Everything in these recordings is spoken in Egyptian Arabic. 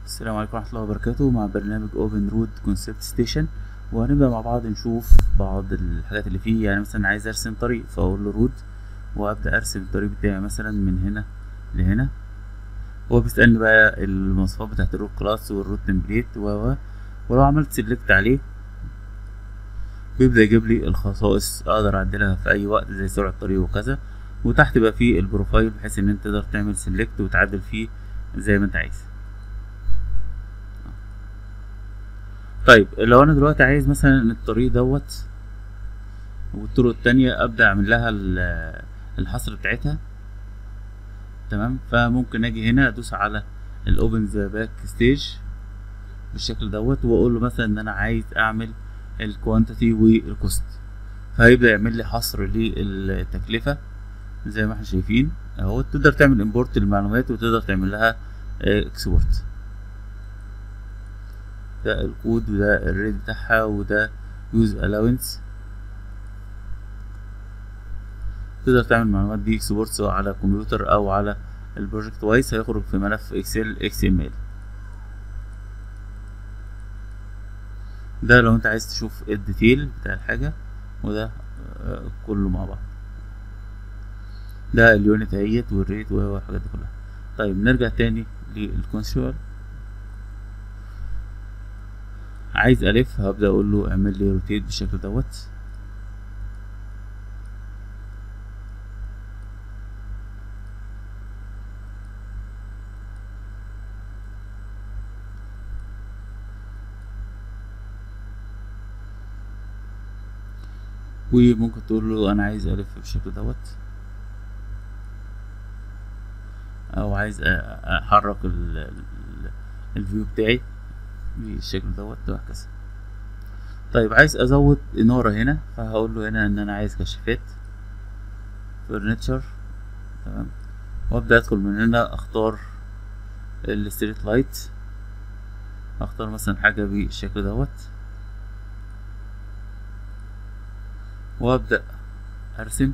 السلام عليكم ورحمة الله وبركاته مع برنامج اوبن رود كونسبت ستيشن وهنبدأ مع بعض نشوف بعض الحاجات اللي فيه يعني مثلا عايز ارسم طريق فاقول له رود وابدأ ارسم الطريق بتاعي مثلا من هنا لهنا هو بيسألني بقى المواصفات بتاعت الرود كلاس والرود تمبليت و ولو عملت سيلكت عليه بيبدأ يجيب لي الخصائص اقدر اعدلها في اي وقت زي سرعة الطريق وكذا وتحت بقى فيه البروفايل بحيث ان انت تقدر تعمل سيلكت وتعدل فيه زي ما انت عايز طيب لو انا دلوقتي عايز مثلا الطريق دوت والطرق التانية ابدا اعمل لها الحصر بتاعتها تمام فممكن اجي هنا ادوس على الاوبن ذا باك ستيج بالشكل دوت واقول له مثلا ان انا عايز اعمل الكوانتيتي والكوست فهيبدا يعمل لي حصر للتكلفه زي ما احنا شايفين اهو تقدر تعمل امبورت للمعلومات وتقدر تعمل لها اكسبورت ده الكود وده الريت بتاعها وده يوز الاونس تقدر تعمل المعلومات دي اكسبورت سواء على كمبيوتر او على البروجكت وايز هيخرج في ملف اكسل اكس ام ال ده لو انت عايز تشوف الديتيل بتاع الحاجة وده كله مع بعض ده اليونت اهيت والريت والحاجات دي كلها طيب نرجع تاني للكونسول عايز الف هبدا اقول له اعمل لي روتيت بالشكل دوت وممكن تقول له انا عايز الف بالشكل دوت او عايز احرك الفيو بتاعي بالشكل دوت وهكذا طيب عايز ازود انارة هنا فهقول له هنا ان انا عايز كشافات فرنتشر تمام وابدا ادخل من هنا اختار الستريت لايت اختار مثلا حاجة بالشكل دوت وابدأ ارسم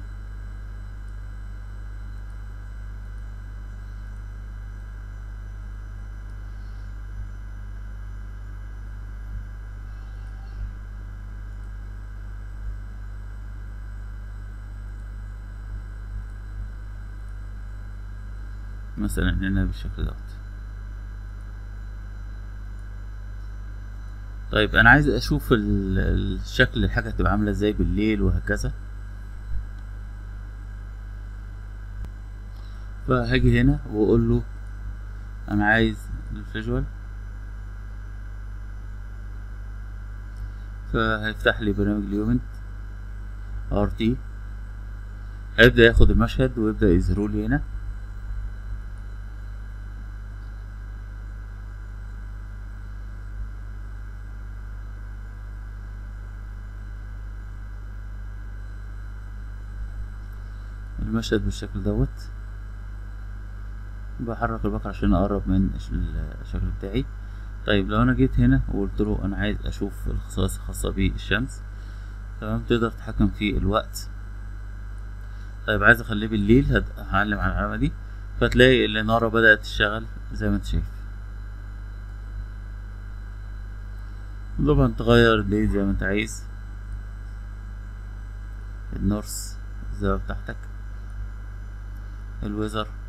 مثلا هنا بالشكل دوت طيب انا عايز اشوف الشكل الحاجه هتبقى عامله ازاي بالليل وهكذا فهاجي هنا واقول له انا عايز الفيجوال فهيفتح لي برنامج اليومنت ار تي هيبدا ياخد المشهد ويبدا يظهره لي هنا المشهد بالشكل دوت بحرك البكر عشان اقرب من الشكل بتاعي طيب لو انا جيت هنا وقلت له انا عايز اشوف الخصائص الخاصة بالشمس تمام تقدر تتحكم في الوقت طيب عايز اخليه بالليل هعلم على العلامة دي فتلاقي الانارة بدأت تشتغل زي ما انت شايف طبعا تغير الليل زي ما انت عايز النورس الزاوية بتاعتك الويزر